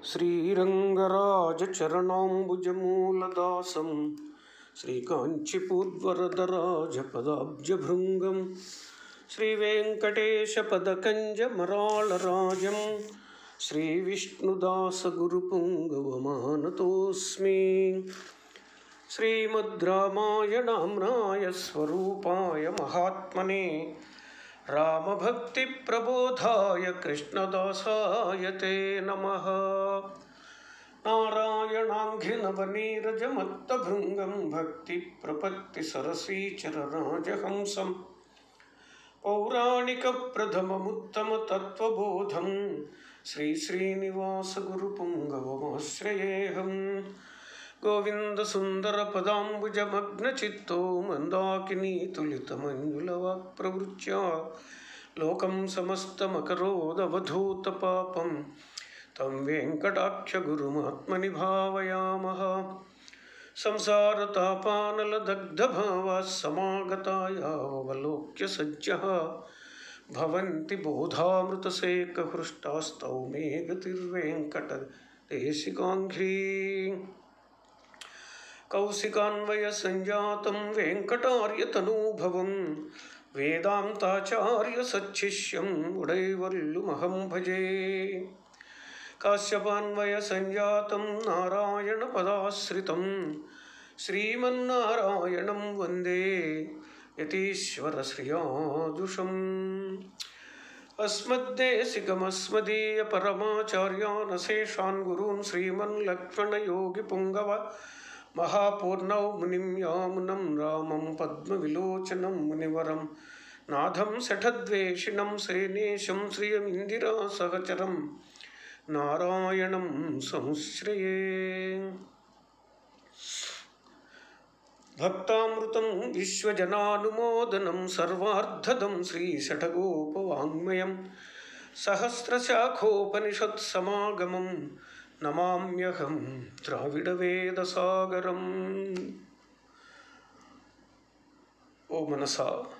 श्रीरङ्गराजचरणाम्बुजमूलदासं श्रीकाञ्चिपूर्वरदराजपदाब्जभृङ्गं श्रीवेङ्कटेशपदकञ्जमराळराजं श्रीविष्णुदासगुरुपुङ्गवमानतोऽस्मि श्रीमद्रामायणाम्नाय स्वरूपाय महात्मने रामभक्तिप्रबोधाय कृष्णदासाय ते नमः नारायणाङ्घ्रिनवनीरजमत्तभृङ्गं भक्तिप्रपत्तिसरसीचरराजहंसं पौराणिकप्रथममुत्तमतत्त्वबोधं श्रीश्रीनिवासगुरुपुङ्गवमाश्रयेऽहम् गोविन्दसुन्दरपदाम्बुजमग्नचित्तो मन्दाकिनीतुलितमञ्जुलवाक्प्रवृत्या लोकं समस्तमकरोदवधूतपापं तं वेङ्कटाख्यगुरुमात्मनि भावयामः संसारतापानलदग्धभावाः समागतायावलोक्य सज्जः भवन्ति बोधामृतसेकहृष्टास्तौ मे गतिर्वेङ्कटदेशिकाङ्घ्री कौशिकान्वयसञ्जातं वेङ्कटार्यतनूभवं वेदान्ताचार्यसच्छिष्यम् उडैवल्लुमहं भजे काश्यपान्वयसञ्जातं नारायणपदाश्रितं श्रीमन्नारायणं वन्दे यतीश्वरश्रियाजुषम् अस्मद्देशिकमस्मदीयपरमाचार्यानशेषान् गुरून् श्रीमन्लक्ष्मणयोगिपुङ्गव महापूर्णौ मुनिं यामुनं रामं पद्मविलोचनं मुनिवरं नाथं शठद्वेषिणं श्रेणेशं श्रियमिन्दिरासहचरं नारायणं संश्रये भक्तामृतं विश्वजनानुमोदनं सर्वार्धदं श्रीषठगोपवाङ्मयं सहस्रशाखोपनिषत्समागमं నమామ్యహం ద్రావిడవేదసాగరం ఓ మనస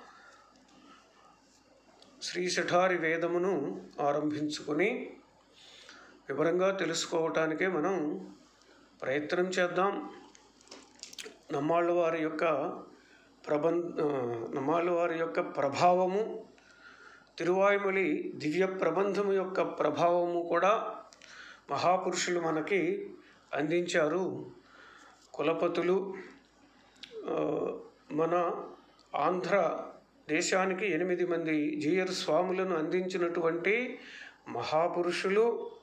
శ్రీ శఠారి వేదమును ఆరంభించుకొని వివరంగా తెలుసుకోవటానికే మనం ప్రయత్నం చేద్దాం నమ్మాళ్ళ వారి యొక్క ప్రబంధ నమ్మాళ్ళ వారి యొక్క ప్రభావము తిరువాయుమలి దివ్య ప్రబంధము యొక్క ప్రభావము కూడా మహాపురుషులు మనకి అందించారు కులపతులు మన ఆంధ్ర దేశానికి ఎనిమిది మంది జీయర్ స్వాములను అందించినటువంటి మహాపురుషులు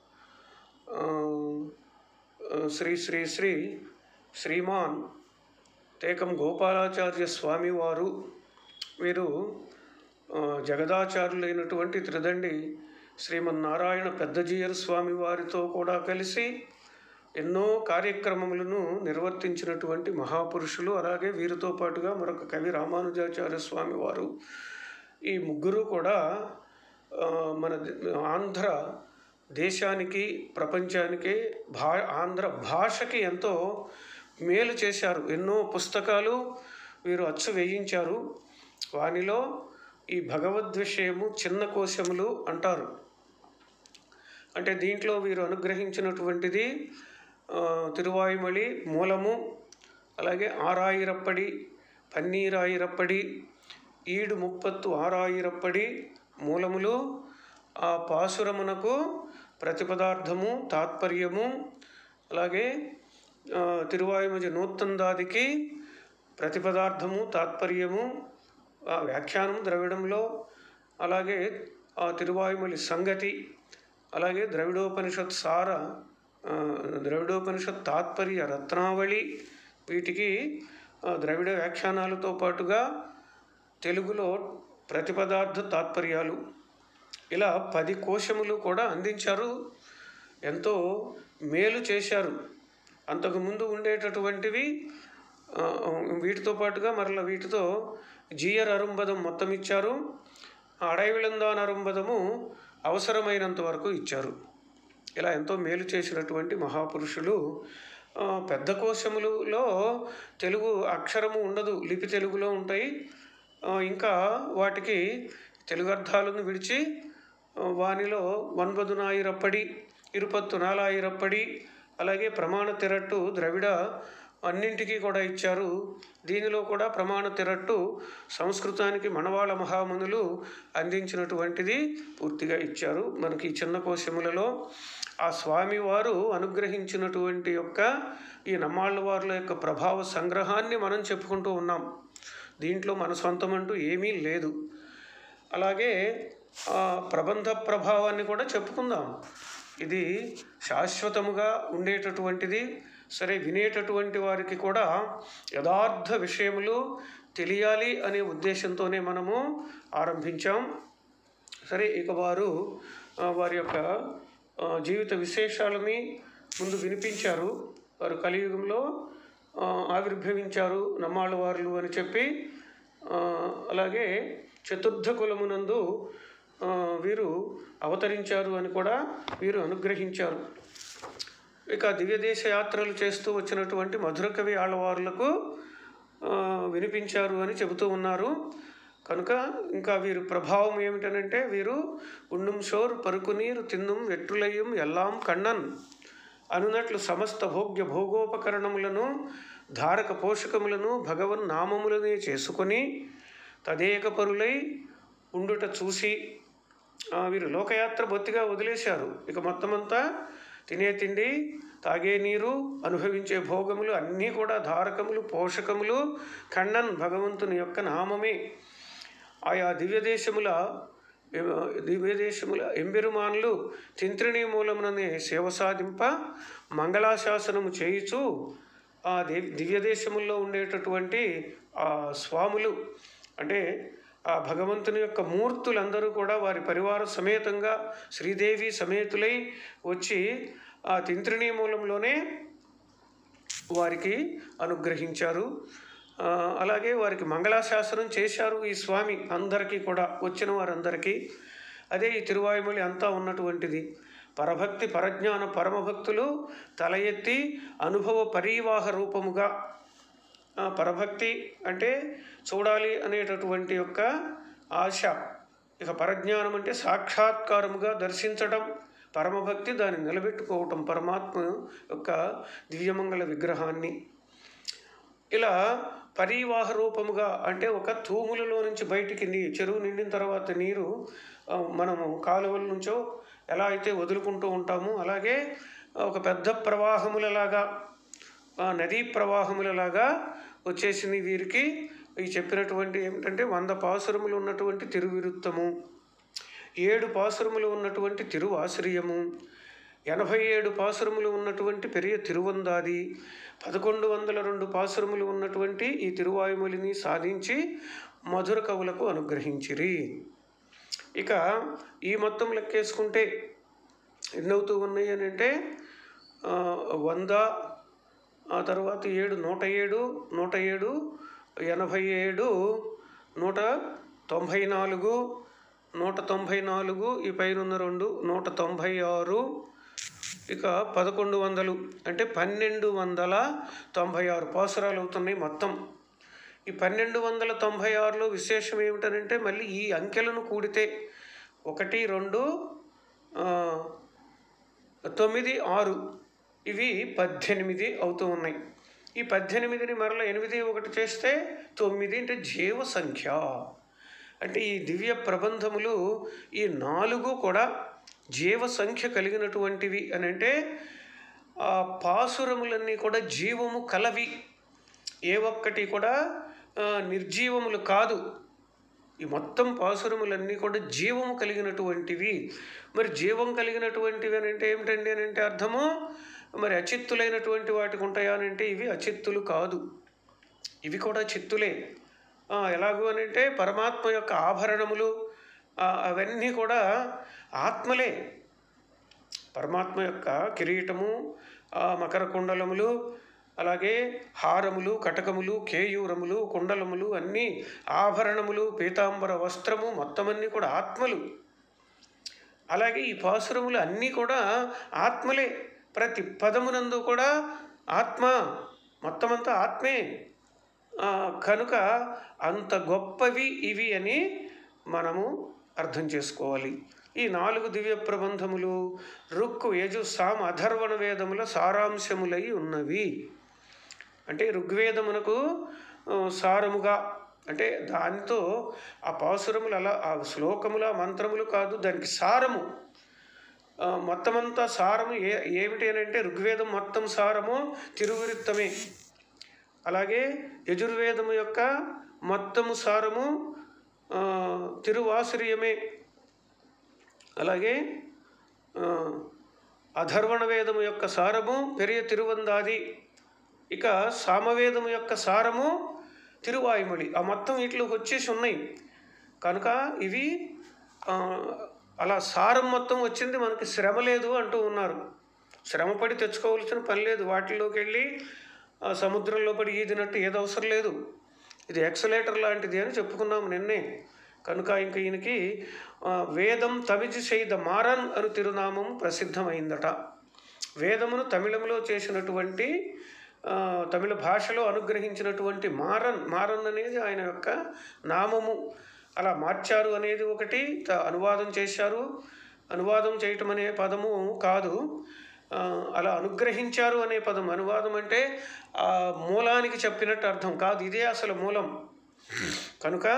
శ్రీ శ్రీ శ్రీ శ్రీమాన్ తేకం గోపాలాచార్య స్వామి వారు వీరు జగదాచార్యులైనటువంటి త్రిదండి శ్రీమన్నారాయణ పెద్దజీయర్ స్వామి వారితో కూడా కలిసి ఎన్నో కార్యక్రమములను నిర్వర్తించినటువంటి మహాపురుషులు అలాగే వీరితో పాటుగా మరొక కవి రామానుజాచార్య స్వామి వారు ఈ ముగ్గురు కూడా మన ఆంధ్ర దేశానికి ప్రపంచానికి భా ఆంధ్ర భాషకి ఎంతో మేలు చేశారు ఎన్నో పుస్తకాలు వీరు అచ్చు వేయించారు వానిలో ఈ భగవద్ విషయము చిన్న కోశములు అంటారు అంటే దీంట్లో వీరు అనుగ్రహించినటువంటిది తిరువాయుమలి మూలము అలాగే ఆరాయిరప్పడి పన్నీరాయిరప్పడి ఈడు ముప్పత్తు ఆరాయిరప్పడి మూలములు ఆ పాసురమునకు ప్రతిపదార్థము తాత్పర్యము అలాగే తిరువాయుమజ నూత్తందాదికి ప్రతిపదార్థము తాత్పర్యము వ్యాఖ్యానం ద్రవిడంలో అలాగే ఆ తిరువాయుమలి సంగతి అలాగే ద్రవిడోపనిషత్ సార ద్రవిడోపనిషత్ తాత్పర్య రత్నావళి వీటికి ద్రవిడ వ్యాఖ్యానాలతో పాటుగా తెలుగులో ప్రతిపదార్థ తాత్పర్యాలు ఇలా పది కోశములు కూడా అందించారు ఎంతో మేలు చేశారు అంతకుముందు ఉండేటటువంటివి వీటితో పాటుగా మరల వీటితో జీయర్ అరుంబదం మొత్తం ఇచ్చారు అడైవిళందాన్ అరుంబదము అవసరమైనంత వరకు ఇచ్చారు ఇలా ఎంతో మేలు చేసినటువంటి మహాపురుషులు పెద్ద కోశములలో తెలుగు అక్షరము ఉండదు లిపి తెలుగులో ఉంటాయి ఇంకా వాటికి తెలుగు అర్థాలను విడిచి వానిలో వన్బదునాయిరప్పడి ఇరుపత్తు నాలాయిరప్పడి అలాగే ప్రమాణ తిరట్టు ద్రవిడ అన్నింటికీ కూడా ఇచ్చారు దీనిలో కూడా ప్రమాణ తిరట్టు సంస్కృతానికి మనవాళ మహామునులు అందించినటువంటిది పూర్తిగా ఇచ్చారు మనకి ఈ చిన్న కోశములలో ఆ స్వామివారు అనుగ్రహించినటువంటి యొక్క ఈ నమ్మాళ్ళ వారుల యొక్క ప్రభావ సంగ్రహాన్ని మనం చెప్పుకుంటూ ఉన్నాం దీంట్లో మన సొంతం అంటూ ఏమీ లేదు అలాగే ఆ ప్రబంధ ప్రభావాన్ని కూడా చెప్పుకుందాం ఇది శాశ్వతముగా ఉండేటటువంటిది సరే వినేటటువంటి వారికి కూడా యథార్థ విషయములు తెలియాలి అనే ఉద్దేశంతోనే మనము ఆరంభించాం సరే ఇక వారు ఆ, వారి యొక్క ఆ, జీవిత విశేషాలని ముందు వినిపించారు వారు కలియుగంలో ఆ, ఆవిర్భవించారు నమ్మాళ్ళ వారులు అని చెప్పి ఆ, అలాగే చతుర్థ కులమునందు ఆ, వీరు అవతరించారు అని కూడా వీరు అనుగ్రహించారు ఇక దివ్యదేశ యాత్రలు చేస్తూ వచ్చినటువంటి మధుర కవి ఆళ్ళవారులకు ఆ, వినిపించారు అని చెబుతూ ఉన్నారు కనుక ఇంకా వీరి ప్రభావం ఏమిటనంటే వీరు ఉన్నం షోర్ పరుకు నీరు తిన్నం వెట్టులయ్యం ఎల్లాం కണ്ണన్ అనునట్లు సమస్త భోగ్య భోగోపకరణములను ధారక పోషకములను భగవన్ నామములనే చేసుకొని తదేక పరులై ఉండుట చూసి ఆ, వీరు లోకయాత్ర బొత్తిగా వదిలేశారు ఇక మొత్తం అంతా తినే తిండి తాగే నీరు అనుభవించే భోగములు అన్నీ కూడా ధారకములు పోషకములు ఖండన్ భగవంతుని యొక్క నామమే ఆయా దివ్యదేశముల దివ్యదేశముల ఎంబెరుమానులు తింత్రిణీ మూలముననే సేవ సాధింప మంగళాశాసనము చేయుచు ఆ దివ్ దివ్యదేశముల్లో ఉండేటటువంటి ఆ స్వాములు అంటే ఆ భగవంతుని యొక్క మూర్తులందరూ కూడా వారి పరివార సమేతంగా శ్రీదేవి సమేతులై వచ్చి ఆ తింత్రిణీ మూలంలోనే వారికి అనుగ్రహించారు ఆ, అలాగే వారికి మంగళాశాసనం చేశారు ఈ స్వామి అందరికీ కూడా వచ్చిన వారందరికీ అదే ఈ తిరువాయుమలి అంతా ఉన్నటువంటిది పరభక్తి పరజ్ఞాన పరమభక్తులు తల ఎత్తి అనుభవ పరీవాహ రూపముగా ఆ, పరభక్తి అంటే చూడాలి అనేటటువంటి యొక్క ఆశ ఇక పరజ్ఞానం అంటే సాక్షాత్కారముగా దర్శించడం పరమభక్తి దాన్ని నిలబెట్టుకోవటం పరమాత్మ యొక్క దివ్యమంగళ విగ్రహాన్ని ఇలా పరివాహ రూపముగా అంటే ఒక తూములలో నుంచి బయటికి నీ చెరువు నిండిన తర్వాత నీరు ఆ, మనము కాలువల నుంచో ఎలా అయితే వదులుకుంటూ ఉంటామో అలాగే ఒక పెద్ద ప్రవాహములలాగా ఆ, నదీ ప్రవాహములలాగా వచ్చేసింది వీరికి ఈ చెప్పినటువంటి ఏమిటంటే వంద పాసురములు ఉన్నటువంటి తిరువిరుత్తము ఏడు పాసురములు ఉన్నటువంటి తిరువాశ్రయము ఎనభై ఏడు పాసురములు ఉన్నటువంటి పెరియ తిరువందాది పదకొండు వందల రెండు పాసురములు ఉన్నటువంటి ఈ తిరువాయుమలిని సాధించి మధుర కవులకు అనుగ్రహించిరి ఇక ఈ మొత్తం లెక్కేసుకుంటే ఎన్నవుతూ ఉన్నాయి అని అంటే ఆ, వంద ఆ తర్వాత ఏడు నూట ఏడు నూట ఏడు ఎనభై ఏడు నూట తొంభై నాలుగు నూట తొంభై నాలుగు ఈ పైన రెండు నూట తొంభై ఆరు ఇక పదకొండు వందలు అంటే పన్నెండు వందల తొంభై ఆరు పాసురాలు అవుతున్నాయి మొత్తం ఈ పన్నెండు వందల తొంభై ఆరులో విశేషం ఏమిటనంటే మళ్ళీ ఈ అంకెలను కూడితే ఒకటి రెండు ఆ, తొమ్మిది ఆరు ఇవి పద్దెనిమిది అవుతూ ఉన్నాయి ఈ పద్దెనిమిదిని మరల ఎనిమిది ఒకటి చేస్తే తొమ్మిది అంటే జీవ సంఖ్య అంటే ఈ దివ్య ప్రబంధములు ఈ నాలుగు కూడా జీవ సంఖ్య కలిగినటువంటివి అని అంటే ఆ పాసురములన్నీ కూడా జీవము కలవి ఏ ఒక్కటి కూడా ఆ, నిర్జీవములు కాదు ఈ మొత్తం పాసురములన్నీ కూడా జీవము కలిగినటువంటివి మరి జీవం కలిగినటువంటివి అని అంటే ఏమిటండి అని అంటే అర్థము మరి అచిత్తులైనటువంటి వాటికి ఉంటాయా అని అంటే ఇవి అచిత్తులు కాదు ఇవి కూడా చిత్తులే ఆ, ఎలాగూ అని అంటే పరమాత్మ యొక్క ఆభరణములు ఆ, అవన్నీ కూడా ఆత్మలే పరమాత్మ యొక్క కిరీటము ఆ, మకర కుండలములు అలాగే హారములు కటకములు కేయూరములు కుండలములు అన్నీ ఆభరణములు పీతాంబర వస్త్రము మొత్తం అన్నీ కూడా ఆత్మలు అలాగే ఈ పాసురములు అన్నీ కూడా ఆత్మలే ప్రతి పదమునందు కూడా ఆత్మ మొత్తం అంతా ఆత్మే ఆ, కనుక అంత గొప్పవి ఇవి అని మనము అర్థం చేసుకోవాలి ఈ నాలుగు దివ్య ప్రబంధములు రుక్కు యజు సామ అధర్వణ వేదముల సారాంశములై ఉన్నవి అంటే ఋగ్వేదమునకు ఆ, సారముగా అంటే దానితో ఆ పాసురములు అలా ఆ శ్లోకముల మంత్రములు కాదు దానికి సారము ఆ, మొత్తమంతా సారము ఏ ఏమిటి అని అంటే ఋగ్వేదం మొత్తం సారము తిరువిరుత్తమే అలాగే యజుర్వేదము యొక్క మొత్తము సారము ఆ, తిరువాసుర్యమే అలాగే ఆ, అధర్వణ వేదము యొక్క సారము పెరియ తిరువందాది ఇక సామవేదము యొక్క సారము తిరువాయుమొళి ఆ మొత్తం వీటిలోకి వచ్చేసి ఉన్నాయి కనుక ఇవి ఆ, అలా సారం మొత్తం వచ్చింది మనకి శ్రమ లేదు అంటూ ఉన్నారు శ్రమపడి తెచ్చుకోవాల్సిన పని లేదు వాటిలోకి వెళ్ళి ఆ, సముద్రంలో పడి ఈదినట్టు ఏది అవసరం లేదు ఇది ఎక్సలేటర్ లాంటిది అని చెప్పుకున్నాం నిన్నే కనుక ఇంక ఈయనకి ఆ, వేదం తమిజి చేయిద మారన్ అను తిరునామం ప్రసిద్ధమైందట వేదమును తమిళంలో చేసినటువంటి ఆ, తమిళ భాషలో అనుగ్రహించినటువంటి మారన్ మారన్ అనేది ఆయన యొక్క నామము అలా మార్చారు అనేది ఒకటి త- అనువాదం చేశారు అనువాదం చేయటం అనే పదము కాదు ఆ, అలా అనుగ్రహించారు అనే పదం అనువాదం అంటే ఆ మూలానికి చెప్పినట్టు అర్థం కాదు ఇదే అసలు మూలం కనుక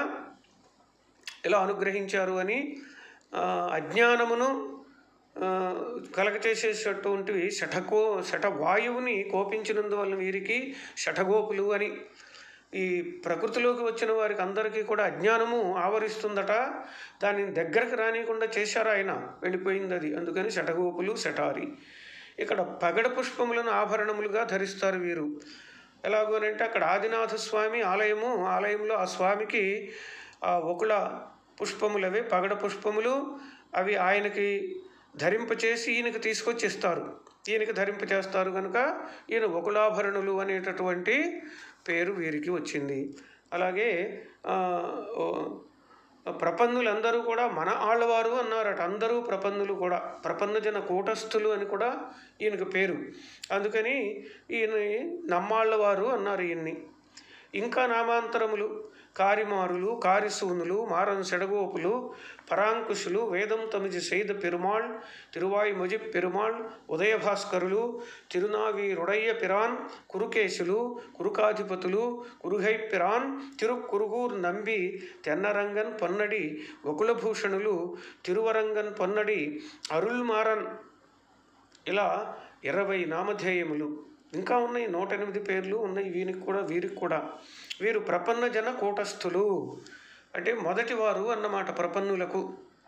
ఇలా అనుగ్రహించారు అని ఆ, అజ్ఞానమును ఆ, కలగచేసేటటువంటివి శఠకో శఠవాయువుని కోపించినందువల్ల వీరికి శఠగోపులు అని ఈ ప్రకృతిలోకి వచ్చిన వారికి అందరికీ కూడా అజ్ఞానము ఆవరిస్తుందట దానిని దగ్గరకు రానియకుండా చేశారు ఆయన వెళ్ళిపోయింది అది అందుకని శఠగోపులు శఠారి ఇక్కడ పగడ పుష్పములను ఆభరణములుగా ధరిస్తారు వీరు ఎలాగోనంటే అక్కడ ఆదినాథ స్వామి ఆలయము ఆలయంలో ఆ స్వామికి ఆ ఒకళ పుష్పములవే పగడ పుష్పములు అవి ఆయనకి ధరింపచేసి ఈయనకి తీసుకొచ్చి ఇస్తారు ఈయనకి ధరింపచేస్తారు కనుక ఈయన ఒకళాభరణులు అనేటటువంటి పేరు వీరికి వచ్చింది అలాగే ఆ, ఓ, ప్రపన్నులందరూ కూడా మన ఆళ్ళవారు అన్నారట అందరూ ప్రపన్నులు కూడా ప్రపన్నజన కూటస్థులు అని కూడా ఈయనకు పేరు అందుకని ఈయన నమ్మాళ్ళవారు అన్నారు ఈయన్ని ఇంకా నామాంతరములు కారిమారులు కారిసూనులు మారన్ సెడగోపులు పరాంకుశులు వేదం తమిజి செய்த பெருமாள் తిరువాయి మొజి పెరుమాళ్ ఉదయభాస్కరులు తిరునావీరుడయ్య పిరాన్ కురుకేశులు కురుకాధిపతులు కురుగై పిరాన్ తిరుక్కురుగూర్ నంబి తెన్నరంగన్ పొన్నడి గోకులభూషణులు తిరువరంగన్ పొన్నడి అరుల్మారన్ ఇలా ఇరవై నామధేయములు ఇంకా ఉన్నాయి నూట ఎనిమిది పేర్లు ఉన్నాయి వీరికి కూడా వీరికి కూడా వీరు ప్రపన్న జన కూటస్థులు అంటే మొదటి వారు అన్నమాట ప్రపన్నులకు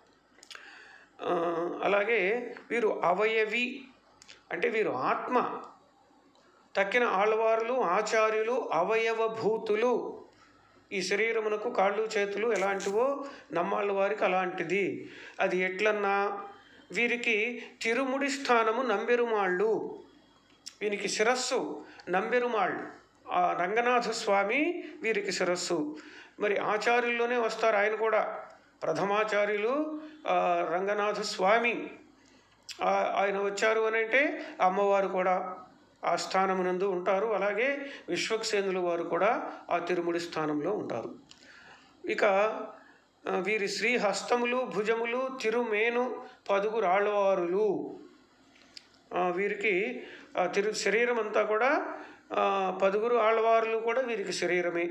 ఆ, అలాగే వీరు అవయవి అంటే వీరు ఆత్మ తక్కిన ఆళ్వారులు ఆచార్యులు అవయవభూతులు ఈ శరీరమునకు కాళ్ళు చేతులు ఎలాంటివో నమ్మాళ్ళ వారికి అలాంటిది అది ఎట్లన్నా వీరికి తిరుముడి స్థానము నంబెరుమాళ్ళు వీనికి శిరస్సు నంబెరుమాళ్ ఆ రంగనాథ స్వామి వీరికి శిరస్సు మరి ఆచార్యుల్లోనే వస్తారు ఆయన కూడా ప్రథమాచార్యులు ఆ, రంగనాథ స్వామి ఆ, ఆయన వచ్చారు అని అంటే అమ్మవారు కూడా ఆ స్థానమునందు ఉంటారు అలాగే విశ్వక్సేనుల వారు కూడా ఆ తిరుముడి స్థానంలో ఉంటారు ఇక ఆ, వీరి శ్రీహస్తములు భుజములు తిరుమేను పదుగు రాళ్ళవారులు ఆ, వీరికి ఆ, తిరు శరీరం అంతా కూడా ఆ, పదుగురు ఆళ్వారులు కూడా వీరికి శరీరమే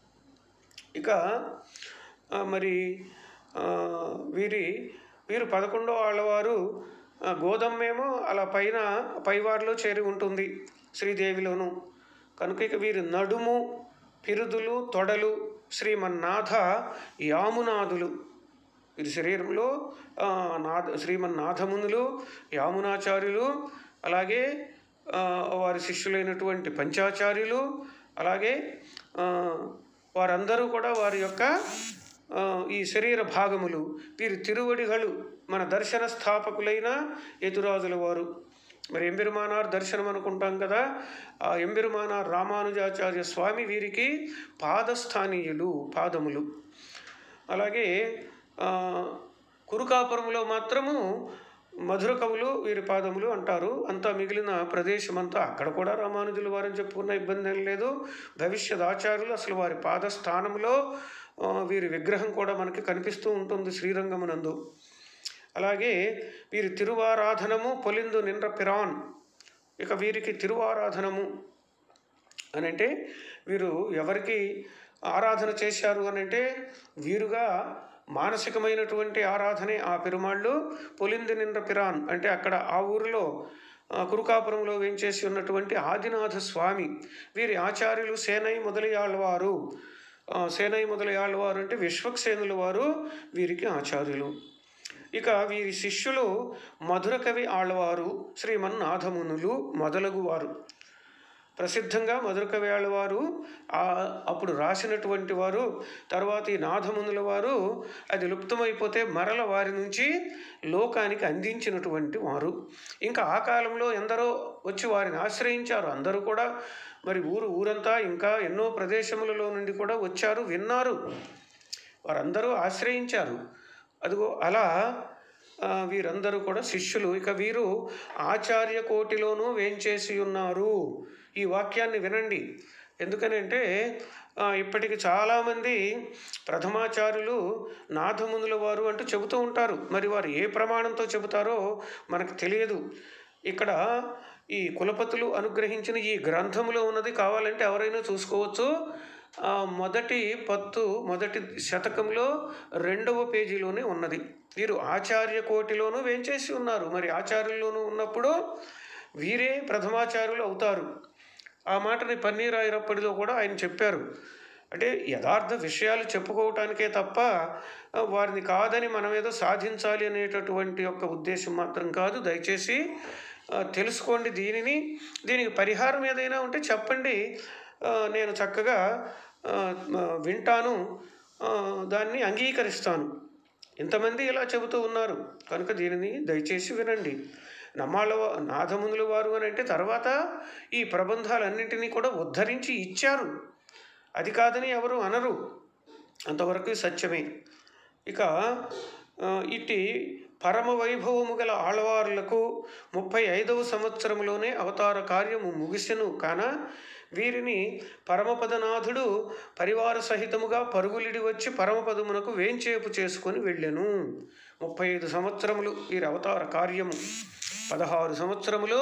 ఇక ఆ, మరి ఆ, వీరి వీరు పదకొండో ఆళ్ళవారు ఆ, గోధమ్మేమో అలా పైన పైవారిలో చేరి ఉంటుంది శ్రీదేవిలోను కనుక ఇక వీరి నడుము పిరుదులు తొడలు శ్రీమన్నాథ యామునాథులు వీరి శరీరంలో ఆ, నాథ శ్రీమన్నాథమునులు యామునాచార్యులు అలాగే ఆ, వారి శిష్యులైనటువంటి పంచాచార్యులు అలాగే ఆ, వారందరూ కూడా వారి యొక్క ఆ, ఈ శరీర భాగములు వీరి తిరువడిగలు మన దర్శన స్థాపకులైన యతురాజుల వారు మరి ఎంబెరుమానార్ దర్శనం అనుకుంటాం కదా ఆ ఎంబెరుమానార్ రామానుజాచార్య స్వామి వీరికి పాదస్థానీయులు పాదములు అలాగే ఆ, కురుకాపురంలో మాత్రము మధుర కవులు వీరి పాదములు అంటారు అంతా మిగిలిన ప్రదేశం అంతా అక్కడ కూడా రామానుజులు వారని చెప్పుకున్న ఇబ్బంది ఏం లేదు భవిష్యత్ ఆచార్యులు అసలు వారి పాదస్థానంలో ఆ, వీరి విగ్రహం కూడా మనకి కనిపిస్తూ ఉంటుంది శ్రీరంగమునందు అలాగే వీరి తిరువారాధనము పొలిందు నిండ్ర పిరాన్ ఇక వీరికి తిరువారాధనము అని అంటే వీరు ఎవరికి ఆరాధన చేశారు అని అంటే వీరుగా మానసికమైనటువంటి ఆరాధనే ఆ పెరుమాళ్ళు పొలింది నిండ్ర పిరాన్ అంటే అక్కడ ఆ ఊరిలో ఆ, కురుకాపురంలో వేంచేసి ఉన్నటువంటి ఆదినాథ స్వామి వీరి ఆచార్యులు సేనై మొదలయాళ్ళవారు ఆ, సేనై మొదలయాళ్ళవారు అంటే విశ్వక్సేనుల వారు వీరికి ఆచార్యులు ఇక వీరి శిష్యులు మధుర కవి ఆళ్వారు శ్రీమన్నాథమునులు మొదలగు వారు ప్రసిద్ధంగా మధురకవి ఆళ్వారు ఆ అప్పుడు రాసినటువంటి వారు తర్వాత ఈ నాథమునుల వారు అది లుప్తమైపోతే మరల వారి నుంచి లోకానికి అందించినటువంటి వారు ఇంకా ఆ కాలంలో ఎందరో వచ్చి వారిని ఆశ్రయించారు అందరూ కూడా మరి ఊరు ఊరంతా ఇంకా ఎన్నో ప్రదేశములలో నుండి కూడా వచ్చారు విన్నారు వారందరూ ఆశ్రయించారు అదిగో అలా ఆ, వీరందరూ కూడా శిష్యులు ఇక వీరు ఆచార్య కోటిలోనూ వేంచేసి ఉన్నారు ఈ వాక్యాన్ని వినండి ఎందుకనంటే ఆ, ఇప్పటికి చాలామంది ప్రథమాచార్యులు నాథమునుల వారు అంటూ చెబుతూ ఉంటారు మరి వారు ఏ ప్రమాణంతో చెబుతారో మనకు తెలియదు ఇక్కడ ఈ కులపతులు అనుగ్రహించిన ఈ గ్రంథములో ఉన్నది కావాలంటే ఎవరైనా చూసుకోవచ్చు ఆ, మొదటి పత్తు మొదటి శతకంలో రెండవ పేజీలోనే ఉన్నది వీరు ఆచార్య కోటిలోనూ వేంచేసి ఉన్నారు మరి ఆచార్యుల్లోనూ ఉన్నప్పుడు వీరే ప్రథమాచార్యులు అవుతారు ఆ మాటని పన్నీరాయిరప్పటిలో కూడా ఆయన చెప్పారు అంటే యథార్థ విషయాలు చెప్పుకోవటానికే తప్ప ఆ, వారిని కాదని మనం ఏదో సాధించాలి అనేటటువంటి యొక్క ఉద్దేశం మాత్రం కాదు దయచేసి ఆ, తెలుసుకోండి దీనిని దీనికి పరిహారం ఏదైనా ఉంటే చెప్పండి ఆ, నేను చక్కగా ఆ, ఆ, వింటాను ఆ, దాన్ని అంగీకరిస్తాను ఇంతమంది ఇలా చెబుతూ ఉన్నారు కనుక దీనిని దయచేసి వినండి నమ్మాళ్ళ వా- నాథమునుల వారు అని అంటే తర్వాత ఈ ప్రబంధాలన్నింటినీ కూడా ఉద్ధరించి ఇచ్చారు అది కాదని ఎవరు అనరు అంతవరకు సత్యమే ఇక ఆ, ఇట్టి పరమ వైభవము గల ఆళ్వార్లకు ముప్పై ఐదవ సంవత్సరంలోనే అవతార కార్యము ముగిసెను కాన వీరిని పరమపదనాథుడు పరివార సహితముగా పరుగులిడి వచ్చి పరమపదమునకు వేంచేపు చేసుకొని వెళ్ళెను ముప్పై ఐదు సంవత్సరములు వీరి అవతార కార్యము పదహారు సంవత్సరములు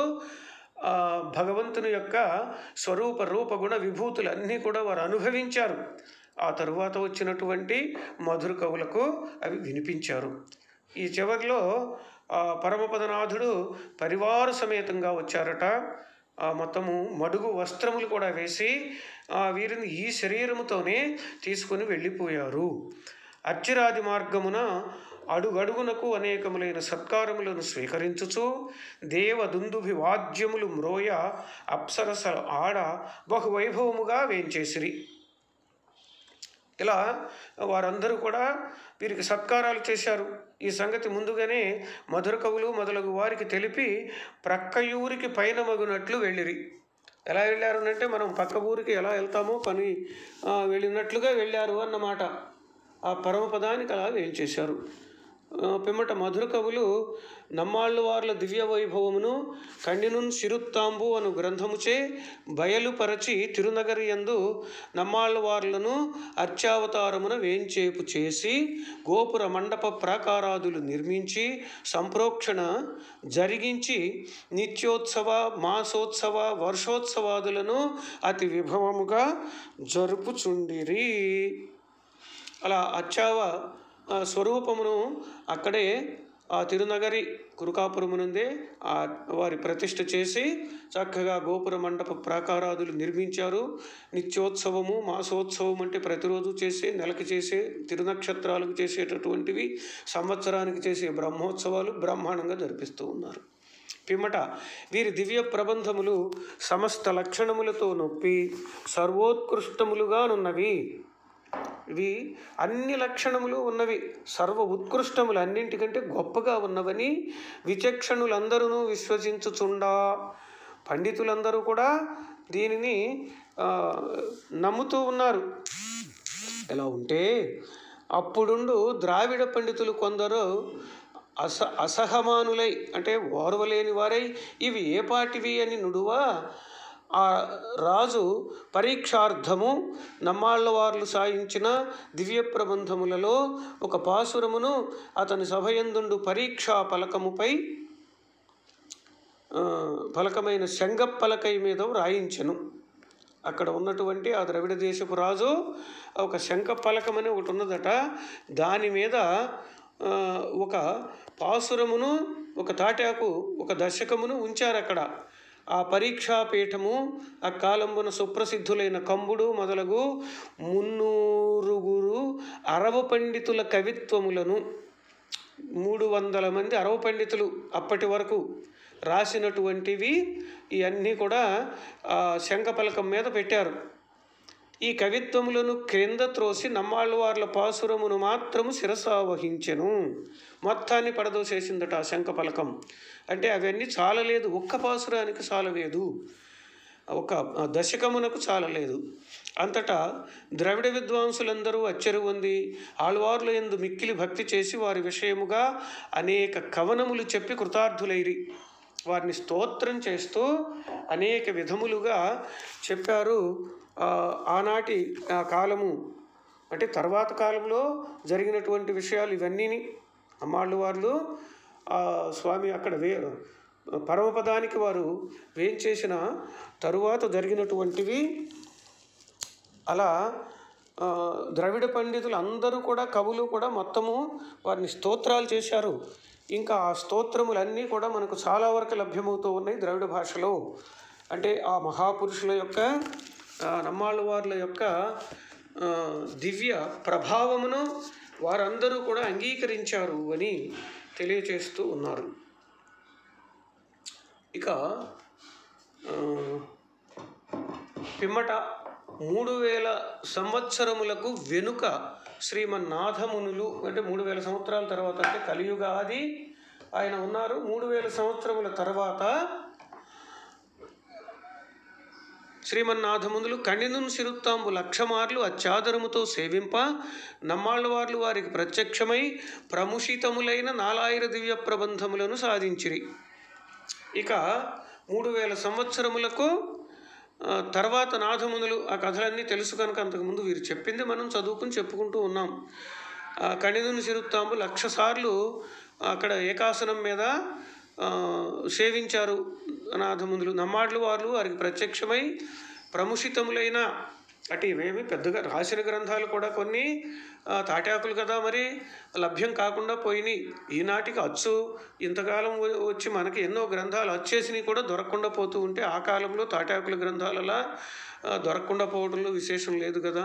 ఆ, భగవంతుని యొక్క స్వరూప రూప గుణ విభూతులన్నీ కూడా వారు అనుభవించారు ఆ తరువాత వచ్చినటువంటి మధుర కవులకు అవి వినిపించారు ఈ చివరిలో ఆ పరమపదనాథుడు పరివార సమేతంగా వచ్చారట ఆ మొత్తము మడుగు వస్త్రములు కూడా వేసి ఆ వీరిని ఈ శరీరముతోనే తీసుకొని వెళ్ళిపోయారు అచ్చిరాది మార్గమున అడుగడుగునకు అనేకములైన సత్కారములను స్వీకరించుచు దేవదుందుభి వాద్యములు మ్రోయ అప్సరస ఆడ బహువైభవముగా వేంచేసిరి ఇలా వారందరూ కూడా వీరికి సత్కారాలు చేశారు ఈ సంగతి ముందుగానే మధుర కవులు మొదలగు వారికి తెలిపి ప్రక్కయూరికి పైన మగునట్లు వెళ్ళిరి ఎలా వెళ్ళారు అంటే మనం పక్క ఊరికి ఎలా వెళ్తామో పని ఆ, వెళ్ళినట్లుగా వెళ్ళారు అన్నమాట ఆ పరమపదానికి అలా ఏం చేశారు ఆ, పిమ్మట మధుర కవులు నమ్మాళ్ళు వార్ల దివ్య వైభవమును కండినున్ సిరుత్తాంబు అను గ్రంథముచే బయలుపరచి తిరునగరి యందు నమ్మాళ్ళ వార్లను అర్చావతారమున వేంచేపు చేసి గోపుర మండప ప్రాకారాదులు నిర్మించి సంప్రోక్షణ జరిగించి నిత్యోత్సవ మాసోత్సవ వర్షోత్సవాదులను అతి విభవముగా జరుపుచుండిరి అలా అచ్చావ ఆ, స్వరూపమును అక్కడే ఆ తిరునగరి కురుకాపురమునందే ఆ వారి ప్రతిష్ఠ చేసి చక్కగా గోపుర మండప ప్రాకారాదులు నిర్మించారు నిత్యోత్సవము మాసోత్సవం అంటే ప్రతిరోజు చేసే నెలకి చేసే తిరునక్షత్రాలకు చేసేటటువంటివి సంవత్సరానికి చేసే బ్రహ్మోత్సవాలు బ్రహ్మాండంగా జరిపిస్తూ ఉన్నారు పిమ్మట వీరి దివ్య ప్రబంధములు సమస్త లక్షణములతో నొప్పి సర్వోత్కృష్టములుగానున్నవి ఇవి అన్ని లక్షణములు ఉన్నవి సర్వ ఉత్కృష్టములు అన్నింటికంటే గొప్పగా ఉన్నవని విచక్షణులందరూ విశ్వసించుచుండా పండితులందరూ కూడా దీనిని ఆ, నమ్ముతూ ఉన్నారు ఎలా ఉంటే అప్పుడుండు ద్రావిడ పండితులు కొందరు అస అసహమానులై అంటే ఓర్వలేని వారై ఇవి ఏ పాటివి అని నుడువా ఆ రాజు పరీక్షార్థము నమ్మాళ్ళవార్లు సాయించిన దివ్య ప్రబంధములలో ఒక పాసురమును అతని సభయందుండు పరీక్షా పలకముపై ఆ, పలకమైన శంగపలకై మీద రాయించెను అక్కడ ఉన్నటువంటి ఆ ద్రవిడ దేశపు రాజు ఒక శంఖ పలకం అని ఒకటి ఉన్నదట దాని మీద ఆ, ఒక పాసురమును ఒక తాటాకు ఒక దశకమును ఉంచారు అక్కడ ఆ పరీక్షాపీఠము ఆ కాలంబున సుప్రసిద్ధులైన కంబుడు మొదలగు మున్నూరుగురు అరవ పండితుల కవిత్వములను మూడు వందల మంది అరవ పండితులు అప్పటి వరకు రాసినటువంటివి ఇవన్నీ కూడా ఆ శంఖపలకం మీద పెట్టారు ఈ కవిత్వములను క్రింద త్రోసి నమ్మాళ్ళవార్ల పాసురమును మాత్రము శిరసా వహించెను మొత్తాన్ని పడదోసేసిందట ఆ శంఖపలకం అంటే అవన్నీ చాలలేదు ఒక్క పాసురానికి చాలలేదు ఒక దశకమునకు చాలలేదు అంతటా ద్రవిడ విద్వాంసులందరూ అచ్చరు ఉంది ఆళ్వార్ల ఎందు మిక్కిలి భక్తి చేసి వారి విషయముగా అనేక కవనములు చెప్పి కృతార్థులైరి వారిని స్తోత్రం చేస్తూ అనేక విధములుగా చెప్పారు ఆ, ఆనాటి ఆ కాలము అంటే తర్వాత కాలంలో జరిగినటువంటి విషయాలు ఇవన్నీ అమ్మాళ్ళు వాళ్ళు ఆ స్వామి అక్కడ వే పరమపదానికి వారు వేంచేసిన తరువాత జరిగినటువంటివి అలా ఆ, ద్రవిడ పండితులు అందరూ కూడా కవులు కూడా మొత్తము వారిని స్తోత్రాలు చేశారు ఇంకా ఆ స్తోత్రములన్నీ కూడా మనకు చాలా వరకు లభ్యమవుతూ ఉన్నాయి ద్రవిడ భాషలో అంటే ఆ మహాపురుషుల యొక్క ఆ, నమ్మాళ్ళ వార్ల యొక్క ఆ, దివ్య ప్రభావమును వారందరూ కూడా అంగీకరించారు అని తెలియచేస్తూ ఉన్నారు ఇక ఆ, పిమ్మట మూడు వేల సంవత్సరములకు వెనుక శ్రీమన్నాథమునులు అంటే మూడు వేల సంవత్సరాల తర్వాత అంటే కలియుగాది ఆయన ఉన్నారు మూడు వేల సంవత్సరముల తర్వాత శ్రీమన్నాథమునులు కణినున్ సిరుత్తాంబు లక్షమార్లు అత్యాదరముతో సేవింప నమ్మాళ్ళవార్లు వారికి ప్రత్యక్షమై ప్రముషితములైన నాలాయిర దివ్య ప్రబంధములను సాధించిరి ఇక మూడు వేల సంవత్సరములకు ఆ, తర్వాత నాథమునులు ఆ కథలన్నీ తెలుసు కనుక అంతకుముందు వీరు చెప్పింది మనం చదువుకుని చెప్పుకుంటూ ఉన్నాం ఆ, కణిదుని సిరుత్తాంబు లక్ష సార్లు అక్కడ ఏకాసనం మీద ఆ, సేవించారు నాథమునులు నమ్మాడ్లు వారు వారికి ప్రత్యక్షమై ప్రముషితములైన అంటే ఇవేమి పెద్దగా రాసిన గ్రంథాలు కూడా కొన్ని ఆ, తాటాకులు కదా మరి లభ్యం కాకుండా పోయినాయి ఈనాటికి అచ్చు ఇంతకాలం వ- వచ్చి మనకి ఎన్నో గ్రంథాలు వచ్చేసినవి కూడా దొరకకుండా పోతూ ఉంటే ఆ కాలంలో తాటాకుల గ్రంథాలలా ఆ, దొరకకుండా పోవడంలో విశేషం లేదు కదా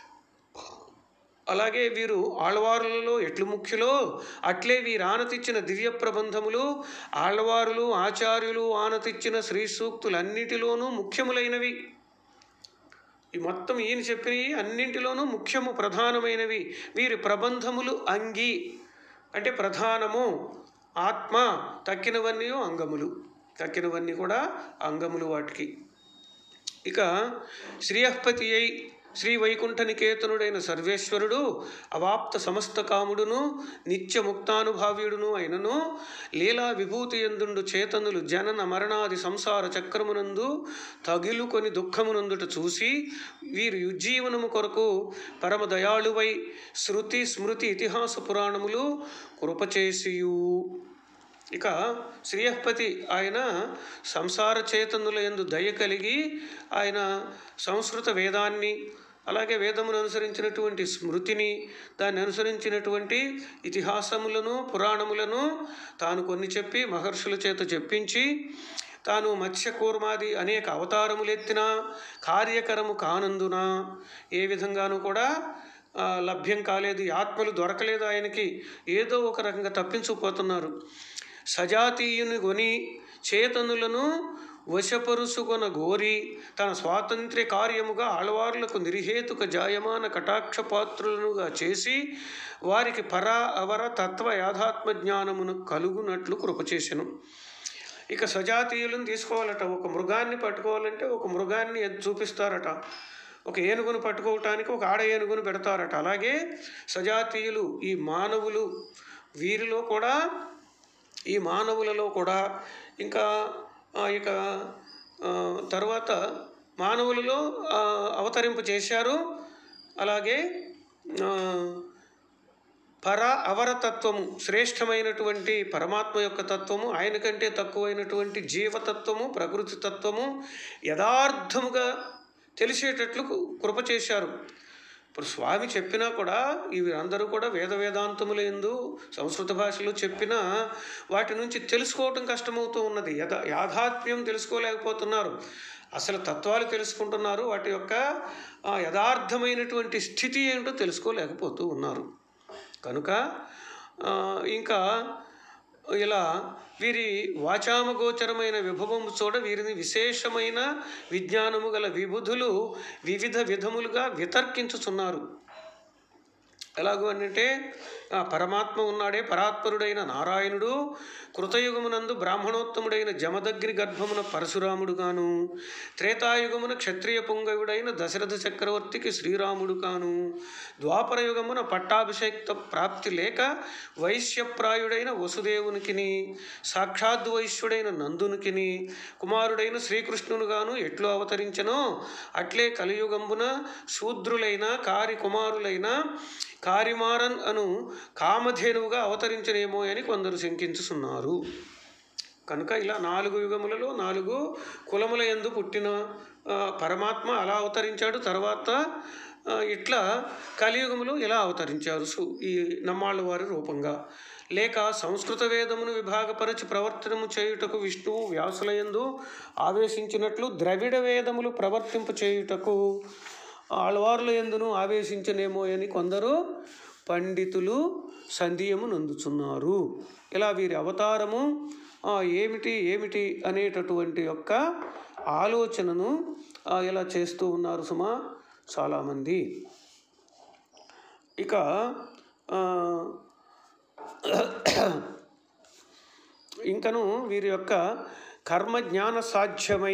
అలాగే వీరు ఆళ్వారులలో ఎట్లు ముఖ్యులో అట్లే వీరు ఆనతిచ్చిన దివ్య ప్రబంధములు ఆళ్వారులు ఆచార్యులు ఆనతిచ్చిన శ్రీ సూక్తులన్నిటిలోనూ ముఖ్యములైనవి ఈ మొత్తం ఈయన చెప్పినవి అన్నింటిలోనూ ముఖ్యము ప్రధానమైనవి వీరి ప్రబంధములు అంగి అంటే ప్రధానము ఆత్మ తక్కినవన్నీ అంగములు తక్కినవన్నీ కూడా అంగములు వాటికి ఇక శ్రీయఃపతి అయి శ్రీ వైకుంఠ నికేతనుడైన సర్వేశ్వరుడు అవాప్త సమస్త కాముడును నిత్య ముక్తానుభావ్యుడును అయినను లీలా విభూతి ఎందుండు చేతనులు జనన మరణాది సంసార చక్రమునందు తగిలుకొని దుఃఖమునందుట చూసి వీరు యుజ్జీవనము కొరకు పరమ దయాళువై శృతి స్మృతి ఇతిహాస పురాణములు కృపచేసియు ఇక శ్రీయఃపతి ఆయన సంసార చేతనుల ఎందు దయ కలిగి ఆయన సంస్కృత వేదాన్ని అలాగే వేదమును అనుసరించినటువంటి స్మృతిని దాన్ని అనుసరించినటువంటి ఇతిహాసములను పురాణములను తాను కొన్ని చెప్పి మహర్షుల చేత చెప్పించి తాను మత్స్యకూర్మాది అనేక అవతారములెత్తిన కార్యకరము కానందున ఏ విధంగానూ కూడా ఆ, లభ్యం కాలేదు ఈ ఆత్మలు దొరకలేదు ఆయనకి ఏదో ఒక రకంగా తప్పించుకుపోతున్నారు సజాతీయుని కొని చేతనులను వశపరుసుకొన గోరి తన స్వాతంత్ర్య కార్యముగా ఆళ్వార్లకు నిర్హేతుక జాయమాన కటాక్షపాత్రులనుగా చేసి వారికి పరా అవర తత్వ యాథాత్మ జ్ఞానమును కలుగునట్లు కృపచేసెను ఇక సజాతీయులను తీసుకోవాలట ఒక మృగాన్ని పట్టుకోవాలంటే ఒక మృగాన్ని ఎద్ చూపిస్తారట ఒక ఏనుగును పట్టుకోవటానికి ఒక ఆడ ఏనుగును పెడతారట అలాగే సజాతీయులు ఈ మానవులు వీరిలో కూడా ఈ మానవులలో కూడా ఇంకా ఆ, ఇక ఆ, తర్వాత మానవులలో ఆ, అవతరింపు చేశారు అలాగే ఆ, పర అవరతత్వము శ్రేష్టమైనటువంటి పరమాత్మ యొక్క తత్వము ఆయన కంటే తక్కువైనటువంటి జీవతత్వము ప్రకృతి తత్వము యథార్థముగా తెలిసేటట్లు కృప చేశారు ఇప్పుడు స్వామి చెప్పినా కూడా ఇవి అందరూ కూడా వేద వేదాంతముల ఎందు సంస్కృత భాషలో చెప్పినా వాటి నుంచి తెలుసుకోవటం కష్టమవుతూ ఉన్నది యథా యాథాత్మ్యం తెలుసుకోలేకపోతున్నారు అసలు తత్వాలు తెలుసుకుంటున్నారు వాటి యొక్క ఆ, యథార్థమైనటువంటి స్థితి ఏంటో తెలుసుకోలేకపోతూ ఉన్నారు కనుక ఆ, ఇంకా ఇలా వీరి వాచామగోచరమైన విభవము చూడ వీరిని విశేషమైన విజ్ఞానము గల విబుధులు వివిధ విధములుగా వితర్కించుచున్నారు ఎలాగూ అంటే ఆ పరమాత్మ ఉన్నాడే పరాత్పరుడైన నారాయణుడు కృతయుగమునందు బ్రాహ్మణోత్తముడైన జమదగ్ని గర్భమున పరశురాముడు గాను త్రేతాయుగమున క్షత్రియ పుంగవుడైన దశరథ చక్రవర్తికి శ్రీరాముడు కాను ద్వాపరయుగమున పట్టాభిషేక్త ప్రాప్తి లేక వైశ్యప్రాయుడైన వసుదేవునికిని సాక్షాద్ వైశ్యుడైన నందునికిని కుమారుడైన శ్రీకృష్ణును గాను ఎట్లు అవతరించనో అట్లే కలియుగంబున శూద్రులైన కారి కుమారులైన కారిమారన్ అను కామధేనువుగా అవతరించనేమో అని కొందరు శంకించుచున్నారు కనుక ఇలా నాలుగు యుగములలో నాలుగు కులముల యందు పుట్టిన ఆ, పరమాత్మ అలా అవతరించాడు తర్వాత ఆ, ఇట్లా కలియుగములో ఇలా అవతరించారు సు ఈ నమ్మాళ్ళ వారి రూపంగా లేక సంస్కృత వేదమును విభాగపరచి ప్రవర్తనము చేయుటకు విష్ణువు వ్యాసులయందు ఆవేశించినట్లు ద్రవిడ వేదములు ప్రవర్తింప చేయుటకు ఆళ్వార్ల ఎందును ఆవేశించనేమో అని కొందరు పండితులు సంధియము నందుచున్నారు ఇలా వీరి అవతారము ఆ, ఏమిటి ఏమిటి అనేటటువంటి యొక్క ఆలోచనను ఆ, ఇలా చేస్తూ ఉన్నారు సుమా చాలామంది ఇక ఆ, ఇంకను వీరి యొక్క కర్మ జ్ఞాన సాధ్యమై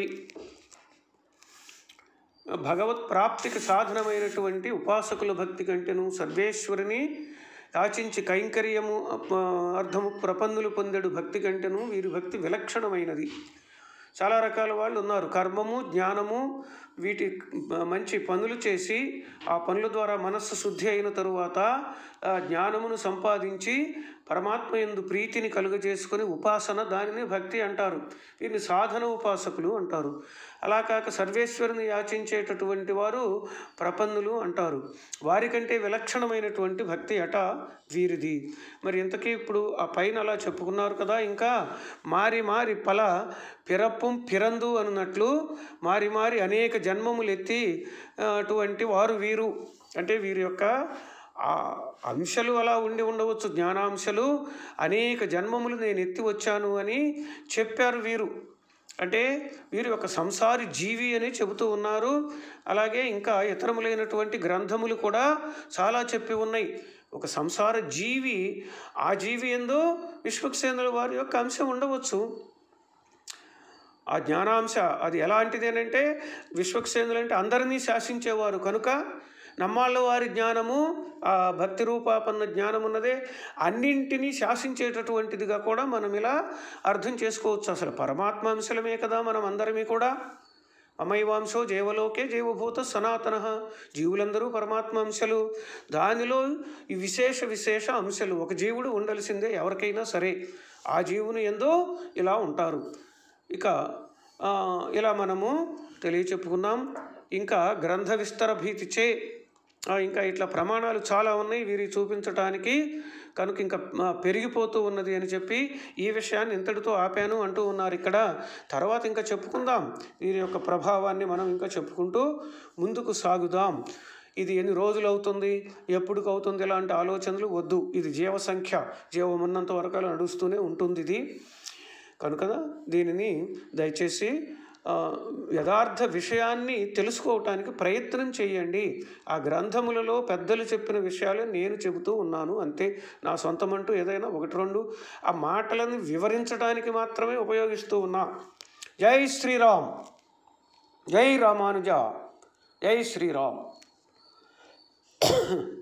భగవత్ ప్రాప్తికి సాధనమైనటువంటి ఉపాసకుల భక్తి కంటేను సర్వేశ్వరుని యాచించి కైంకర్యము అప- అర్థము ప్రపన్నులు పొందడు భక్తి కంటేను వీరి భక్తి విలక్షణమైనది చాలా రకాల వాళ్ళు ఉన్నారు కర్మము జ్ఞానము వీటి మంచి పనులు చేసి ఆ పనుల ద్వారా మనస్సు శుద్ధి అయిన తరువాత ఆ జ్ఞానమును సంపాదించి పరమాత్మ యందు ప్రీతిని కలుగజేసుకొని ఉపాసన దానిని భక్తి అంటారు వీరిని సాధన ఉపాసకులు అంటారు అలా కాక సర్వేశ్వరుని యాచించేటటువంటి వారు ప్రపన్నులు అంటారు వారికంటే విలక్షణమైనటువంటి భక్తి అట వీరిది మరి ఇంతకీ ఇప్పుడు ఆ పైన అలా చెప్పుకున్నారు కదా ఇంకా మారి మారి పల పిరప్పుం పిరందు అన్నట్లు మారి మారి అనేక జన్మములు ఎత్తి ఆ, అటువంటి వారు వీరు అంటే వీరి యొక్క ఆ అంశాలు అలా ఉండి ఉండవచ్చు జ్ఞానాంశాలు అనేక జన్మములు నేను ఎత్తి వచ్చాను అని చెప్పారు వీరు అంటే వీరు ఒక సంసారి జీవి అని చెబుతూ ఉన్నారు అలాగే ఇంకా ఇతరములైనటువంటి గ్రంథములు కూడా చాలా చెప్పి ఉన్నాయి ఒక సంసార జీవి ఆ జీవి ఎందు విశ్వక్సేంద్రుల వారి యొక్క అంశం ఉండవచ్చు ఆ జ్ఞానాంశ అది ఎలాంటిది అని అంటే విశ్వక్సేంద్రులు అంటే అందరినీ శాసించేవారు కనుక నమ్మాళ్ళ వారి జ్ఞానము ఆ భక్తి రూపాపన్న జ్ఞానం ఉన్నదే అన్నింటినీ శాసించేటటువంటిదిగా కూడా మనం ఇలా అర్థం చేసుకోవచ్చు అసలు పరమాత్మ అంశలమే కదా మనం అందరమీ కూడా అమైవాంశో జీవలోకే జీవభూత సనాతన జీవులందరూ పరమాత్మ అంశలు దానిలో ఈ విశేష విశేష అంశలు ఒక జీవుడు ఉండాల్సిందే ఎవరికైనా సరే ఆ జీవుని ఎందో ఇలా ఉంటారు ఇక ఆ, ఇలా మనము తెలియచెప్పుకున్నాం ఇంకా గ్రంథ విస్తర భీతిచే ఆ, ఇంకా ఇట్లా ప్రమాణాలు చాలా ఉన్నాయి వీరి చూపించటానికి కనుక ఇంకా ఆ, పెరిగిపోతూ ఉన్నది అని చెప్పి ఈ విషయాన్ని ఇంతటితో ఆపాను అంటూ ఉన్నారు ఇక్కడ తర్వాత ఇంకా చెప్పుకుందాం వీరి యొక్క ప్రభావాన్ని మనం ఇంకా చెప్పుకుంటూ ముందుకు సాగుదాం ఇది ఎన్ని రోజులు అవుతుంది ఎప్పుడుకు అవుతుంది ఇలాంటి ఆలోచనలు వద్దు ఇది జీవ సంఖ్య జీవం ఉన్నంత వరకు అలా నడుస్తూనే ఉంటుంది ఇది కనుక దీనిని దయచేసి ఆ, యథార్థ విషయాన్ని తెలుసుకోవటానికి ప్రయత్నం చేయండి ఆ గ్రంథములలో పెద్దలు చెప్పిన విషయాలు నేను చెబుతూ ఉన్నాను అంతే నా సొంతమంటూ ఏదైనా ఒకటి రెండు ఆ మాటలను వివరించడానికి మాత్రమే ఉపయోగిస్తూ ఉన్నా జై శ్రీరామ్ జై రామానుజ జై శ్రీరామ్